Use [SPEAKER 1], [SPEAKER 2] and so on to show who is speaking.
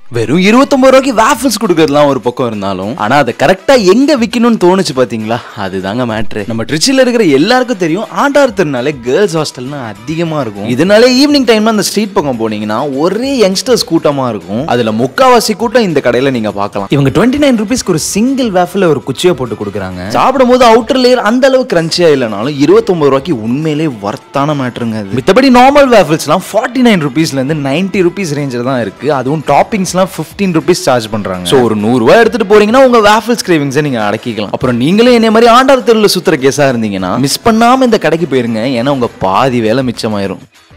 [SPEAKER 1] வெறும் இருபத்தொன்பது ரூபாய்க்கு வேஃபிள்ஸ் கொடுக்கறதுலாம் ஒரு பக்கம் இருந்தாலும் ஆனா அதை கரெக்டா எங்க விக்கணும்னு தோணுச்சு பாத்தீங்களா அதுதாங்க மேட்ரு நம்ம ட்ரிச்சில இருக்கிற எல்லாருக்கும் தெரியும் ஆண்டார் திருநாளே கேர்ள்ஸ் ஹாஸ்டல்னா அதிகமா இருக்கும் இதனால ஈவினிங் டைம்ல அந்த ஸ்ட்ரீட் பக்கம் போனீங்கன்னா ஒரே யங்ஸ்டர்ஸ் கூட்டமா இருக்கும் அதுல முக்காவாசி கூட்டம் இந்த கடையில நீங்க பார்க்கலாம் இவங்க டுவெண்ட்டி நைன் ருபீஸ்க்கு ஒரு சிங்கிள் வேஃபில் ஒரு குச்சியை போட்டு கொடுக்குறாங்க சாப்பிடும்போது அவுட்டர் லேயர் அந்த அளவு கிரன்ச்சியா இல்லைனாலும் இருபத்தொன்பது ரூபாய்க்கு உண்மையிலே ஒர்த்தான மேட்ருங்க அது மித்தபடி நார்மல் வேஃபிள்ஸ்லாம் ஃபார்ட்டி நைன் ருபீஸ்ல இருந்து நைன்டி ருபீஸ் ரேஞ்சில் தான் இருக்கு அதுவும் டாப்பிங்ஸ்லாம் ஃபிஃப்டீன் ருபீஸ் சார்ஜ் பண்றாங்க ஸோ ஒரு நூறு ரூபாய் எடுத்துட்டு போறீங்கன்னா உங்க வேஃபிள்ஸ் கிரேவிங்ஸை நீங்க அடக்கிக்கலாம் அப்புறம் நீங்களே என்ன மாதிரி ஆண்டார் தெருவில் சுத்துற கேஸா இருந்தீங்கன்னா மிஸ் பண்ணாம இந்த கடைக்கு போயிருங்க ஏன்னா உங்க பாதி வேலை மிச்சமாயிரும்